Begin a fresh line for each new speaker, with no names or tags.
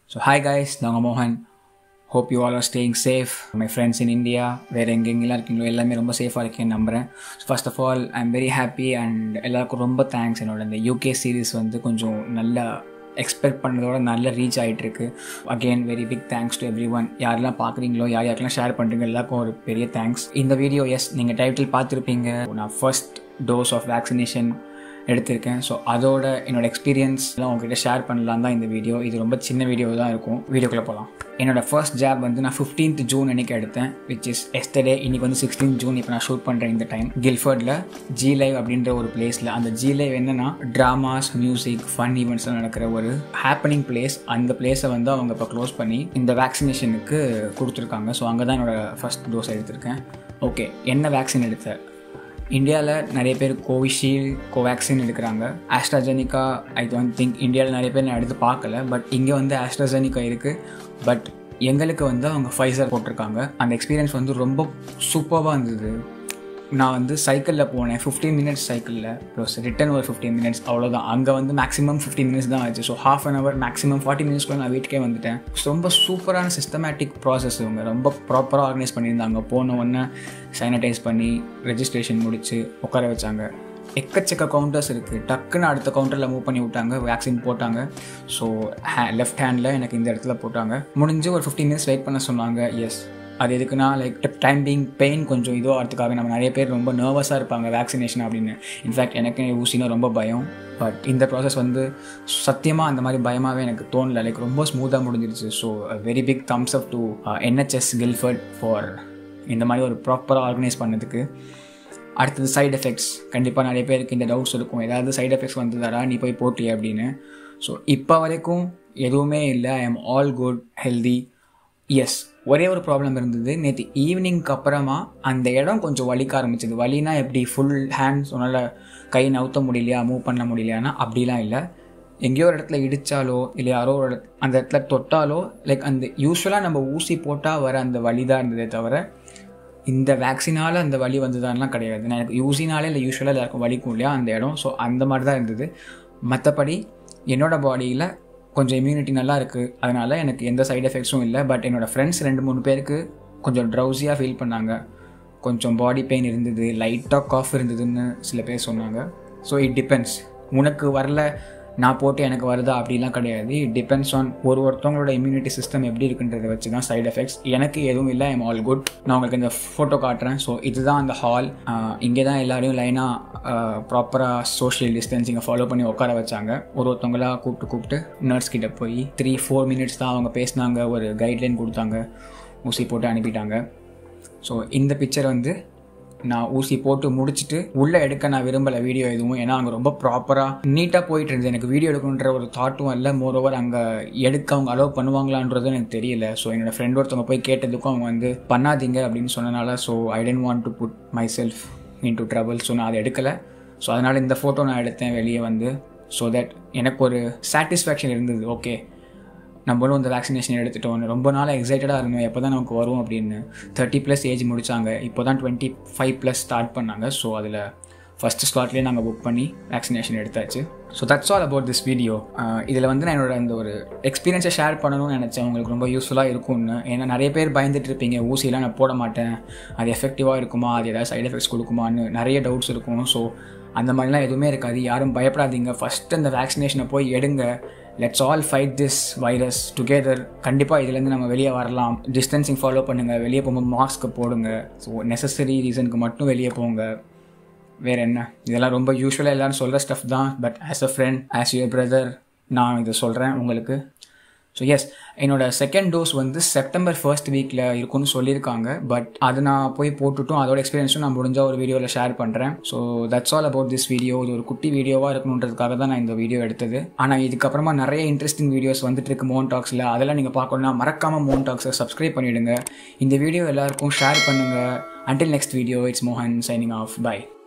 so hi guys நாங்கள் மோகன் hope you all are staying safe my friends in India வேறு எங்கெங்கெல்லாம் இருக்கீங்களோ எல்லாமே ரொம்ப சேஃபாக இருக்கேன்னு நம்புகிறேன் first of all I am very happy and எல்லாருக்கும் ரொம்ப தேங்க்ஸ் என்னோட இந்த யூகே சீரீஸ் வந்து கொஞ்சம் நல்லா எக்ஸ்பெக்ட் பண்ணதோட நல்ல ரீச் ஆகிட்டுருக்கு again very big thanks to everyone யாரெல்லாம் பார்க்குறீங்களோ யார் யாருக்கெல்லாம் ஷேர் பண்ணுறீங்க எல்லாருக்கும் ஒரு பெரிய தேங்க்ஸ் இந்த வீடியோ எஸ் நீங்கள் டைட்டில் பார்த்துருப்பீங்க நான் ஃபர்ஸ்ட் டோஸ் ஆஃப் வேக்சினேஷன் எடுத்திருக்கேன் ஸோ அதோட என்னோட எக்ஸ்பீரியன்ஸ்லாம் உங்ககிட்ட ஷேர் பண்ணலாம் தான் இந்த வீடியோ இது ரொம்ப சின்ன வீடியோ தான் இருக்கும் வீடியோக்குள்ளே போகலாம் என்னோட ஃபர்ஸ்ட் ஜாப் வந்து நான் ஃபிஃப்டீன்த் ஜூன் அன்றைக்கி எடுத்தேன் விச் இஸ் எஸ்டர்டே இன்னைக்கு வந்து சிக்ஸ்டீன் ஜூன் இப்போ நான் ஷூட் பண்ணுறேன் இந்த டைம் கில்ஃபர்டில் ஜி லைவ் அப்படின்ற ஒரு பிளேஸில் அந்த ஜி லைவ் என்னன்னா ட்ராமாஸ் மியூசிக் ஃபன் ஈவெண்ட்ஸ்லாம் நடக்கிற ஒரு ஹாப்பனிங் பிளேஸ் அந்த பிளேஸை வந்து அவங்க இப்போ க்ளோஸ் பண்ணி இந்த வேக்சினேஷனுக்கு கொடுத்துருக்காங்க ஸோ அங்கே தான் என்னோட ஃபர்ஸ்ட் டோஸ் எடுத்திருக்கேன் ஓகே என்ன வேக்சின் எடுத்தேன் இந்தியாவில் நிறைய பேர் கோவிஷீல்டு கோவேக்சின் எடுக்கிறாங்க ஆஸ்ட்ராஜெனிகா ஐ டோன்ட் திங்க் இந்தியாவில் நிறைய பேர் நான் எடுத்து பார்க்கல பட் இங்கே வந்து ஆஸ்ட்ராஜெனிகா இருக்குது பட் எங்களுக்கு வந்து அவங்க ஃபைசர் போட்டிருக்காங்க அந்த எக்ஸ்பீரியன்ஸ் வந்து ரொம்ப சூப்பராக இருந்தது நான் வந்து சைக்கிளில் போனேன் ஃபிஃப்டீன் மினிட்ஸ் சைக்கிளில் ப்ளஸ் ரிட்டன் ஒரு ஃபிஃப்டீன் மினிட்ஸ் அவ்வளோதான் அங்கே வந்து மேக்ஸிமம் ஃபிஃப்டீன் மினிட்ஸ் தான் ஆச்சு so half an hour maximum forty மினிட்ஸ்க்குள்ள நான் வீட்டுக்கே வந்துட்டேன் ரொம்ப சூப்பரான சிஸ்டமேட்டிக் ப்ராசஸ் இவங்க ரொம்ப ப்ராப்பராக ஆர்கனைஸ் பண்ணியிருந்தாங்க போன உடனே சானிடைஸ் பண்ணி ரெஜிஸ்ட்ரேஷன் முடித்து உட்கார வச்சாங்க எக்கச்சக்க கவுண்டர்ஸ் இருக்குது டக்குன்னு அடுத்த கவுண்டரில் மூவ் பண்ணி விட்டாங்க வேக்சின் போட்டாங்க ஸோ ஹே லெஃப்ட் ஹேண்டில் எனக்கு இந்த இடத்துல போட்டாங்க முடிஞ்சு ஒரு ஃபிஃப்டீன் மினிட்ஸ் வெயிட் பண்ண சொன்னாங்க எஸ் அது எதுக்குன்னா லைக் டைம் பீங் பெயின் கொஞ்சம் இதுவாக வரதுக்காக நம்ம நிறைய பேர் ரொம்ப நர்வஸாக இருப்பாங்க வேக்சினேஷன் அப்படின்னு இன்ஃபேக்ட் எனக்கு ஊசினா ரொம்ப பயம் பட் இந்த ப்ராசஸ் வந்து சத்தியமாக அந்த மாதிரி பயமாகவே எனக்கு தோணல லைக் ரொம்ப ஸ்மூத்தாக முடிஞ்சிருச்சு so very big thumbs up to NHS Guildford for இந்த மாதிரி ஒரு ப்ராப்பராக ஆர்கனைஸ் பண்ணதுக்கு அடுத்தது சைட் எஃபெக்ட்ஸ் கண்டிப்பாக நிறைய பேருக்கு இந்த டவுட்ஸ் இருக்கும் ஏதாவது சைட் எஃபெக்ட்ஸ் வந்ததாரா நீ போய் போட்டிய அப்படின்னு ஸோ இப்போ வரைக்கும் எதுவுமே இல்லை I am all good healthy yes ஒரே ஒரு ப்ராப்ளம் இருந்தது நேற்று ஈவினிங்க்கு அப்புறமா அந்த இடம் கொஞ்சம் வலிக்க ஆரம்பிச்சது வலினா எப்படி ஃபுல் ஹேண்ட்ஸ் உன்னால் கை நவுத்த முடியலையா மூவ் பண்ண முடியலையானா அப்படிலாம் இல்லை எங்கேயோ ஒரு இடத்துல இடித்தாலோ இல்லை யாரோ ஒரு அந்த இடத்துல தொட்டாலோ லைக் அந்த யூஸ்வலாக நம்ம ஊசி போட்டால் வர அந்த வலி தான் இருந்ததே தவிர இந்த வேக்சினால் அந்த வலி வந்ததான்லாம் கிடையாது நான் எனக்கு யூசினாலே இல்லை யூஸ்வலாக எல்லாருக்கும் வலிக்கும் இல்லையா அந்த இடம் ஸோ அந்த மாதிரி தான் இருந்தது மற்றபடி என்னோடய பாடியில் கொஞ்சம் இம்யூனிட்டி நல்லா இருக்குது அதனால் எனக்கு எந்த சைட் எஃபெக்ட்ஸும் இல்லை பட் என்னோடய ஃப்ரெண்ட்ஸ் ரெண்டு மூணு பேருக்கு கொஞ்சம் ட்ரௌசியாக ஃபீல் பண்ணாங்க கொஞ்சம் பாடி பெயின் இருந்தது லைட்டாக காஃப் இருந்ததுன்னு சில பேர் சொன்னாங்க ஸோ இட் டிபெண்ட்ஸ் உனக்கு வரல நான் போட்டு எனக்கு வருதா அப்படிலாம் கிடையாது இட் டிபெண்ட்ஸ் ஆன் ஒரு ஒருத்தவங்களோட இம்யூனிட்டி சிஸ்டம் எப்படி இருக்குன்றதை வச்சு தான் சைட் எஃபெக்ட்ஸ் எனக்கு எதுவும் இல்லை ஐம் ஆல் குட் நான் உங்களுக்கு இந்த ஃபோட்டோ காட்டுறேன் ஸோ இதுதான் அந்த ஹால் இங்கே தான் எல்லாரையும் லைனாக ப்ராப்பராக சோஷியல் டிஸ்டன்சிங்கை ஃபாலோ பண்ணி உட்கார வச்சாங்க ஒரு ஒருத்தவங்களாக கூப்பிட்டு கூப்பிட்டு நர்ஸ் கிட்ட போய் த்ரீ ஃபோர் மினிட்ஸ் தான் அவங்க பேசினாங்க ஒரு கைட்லைன் கொடுத்தாங்க ஊசி போட்டு அனுப்பிட்டாங்க ஸோ இந்த பிக்சர் வந்து நான் ஊசி போட்டு முடிச்சுட்டு உள்ளே எடுக்க நான் விரும்பலை வீடியோ எதுவும் ஏன்னா அங்கே ரொம்ப ப்ராப்பராக நீட்டாக போயிட்டு இருந்தது எனக்கு வீடியோ எடுக்கணுன்ற ஒரு தாட்டும் இல்லை மோர் ஓவர் அங்கே எடுக்க அவங்க அலோவ் பண்ணுவாங்களான்றது எனக்கு தெரியல ஸோ என்னோட ஃப்ரெண்ட் ஒருத்தவங்க போய் கேட்டதுக்கும் அவங்க வந்து பண்ணாதீங்க அப்படின்னு சொன்னனால so I don't want to put myself into trouble so நான் அதை எடுக்கலை ஸோ அதனால் இந்த ஃபோட்டோ நான் எடுத்தேன் வெளியே வந்து ஸோ தட் எனக்கு ஒரு சாட்டிஸ்ஃபேக்ஷன் இருந்தது ஓகே நம்மளும் இந்த வேக்சினேஷன் எடுத்துட்டோம் ரொம்ப நாள் எக்ஸைட்டடாக இருந்தோம் எப்போ தான் நமக்கு வரும் அப்படின்னு தேர்ட்டி ப்ளஸ் ஏஜ் முடித்தாங்க இப்போ தான் டுவெண்ட்டி ஃபைவ் ப்ளஸ் ஸ்டார்ட் பண்ணாங்க ஸோ அதில் ஃபஸ்ட்டு ஸ்லாட்லேயே நாங்கள் புக் பண்ணி வேக்சினேஷன் எடுத்தாச்சு so that's all about this video இதில் வந்து நான் என்னோட அந்த ஒரு எக்ஸ்பீரியன்ஸை ஷேர் பண்ணணும்னு நினச்சேன் உங்களுக்கு ரொம்ப யூஸ்ஃபுல்லாக இருக்கும்னு ஏன்னா நிறைய பேர் பயந்துட்டு இருப்பீங்க ஊசியெல்லாம் நான் போட மாட்டேன் அது எஃபெக்டிவாக இருக்குமா அது ஏதாவது சைட் எஃபெக்ட்ஸ் கொடுக்குமான்னு நிறைய டவுட்ஸ் இருக்கும் ஸோ அந்த மாதிரிலாம் எதுவுமே இருக்காது யாரும் பயப்படாதீங்க ஃபஸ்ட்டு அந்த வேக்சினேஷனை போய் எடுங்க let's all fight this virus together கண்டிப்பாக இதுலேருந்து நம்ம வெளியே வரலாம் டிஸ்டன்சிங் ஃபாலோ பண்ணுங்கள் வெளியே போகும்போது மாஸ்க்கு போடுங்க ஸோ நெசசரி ரீசனுக்கு மட்டும் வெளியே போங்க வேறு என்ன இதெல்லாம் ரொம்ப யூஸ்வலாக எல்லோரும் சொல்கிற ஸ்டஃப் தான் but as a friend as your brother நான் இதை சொல்கிறேன் உங்களுக்கு ஸோ எஸ் என்னோட செகண்ட் டோஸ் வந்து செப்டம்பர் ஃபர்ஸ்ட் வீக்கில் இருக்கும்னு சொல்லியிருக்காங்க பட் அது நான் போய் போட்டுட்டும் அதோட எக்ஸ்பீரியன்ஸும் நான் முடிஞ்ச ஒரு வீடியோவில் ஷேர் பண்ணுறேன் so that's all about this video இது ஒரு குட்டி வீடியோவாக இருக்கணுன்றதுக்காக தான் நான் இந்த வீடியோ எடுத்தது ஆனால் இதுக்கப்புறமா நிறைய இன்ட்ரெஸ்டிங் வீடியோஸ் வந்துட்டு இருக்கு மோன் டாக்ஸில் அதெல்லாம் நீங்கள் பார்க்கணும்னா மறக்காமல் மோன் டாக்ஸை சப்ஸ்கிரைப் பண்ணிவிடுங்க இந்த வீடியோ எல்லாருக்கும் ஷேர் பண்ணுங்கள் அண்டில் நெக்ஸ்ட் வீடியோ இட்ஸ் மோகன் சைனிங் ஆஃப் பை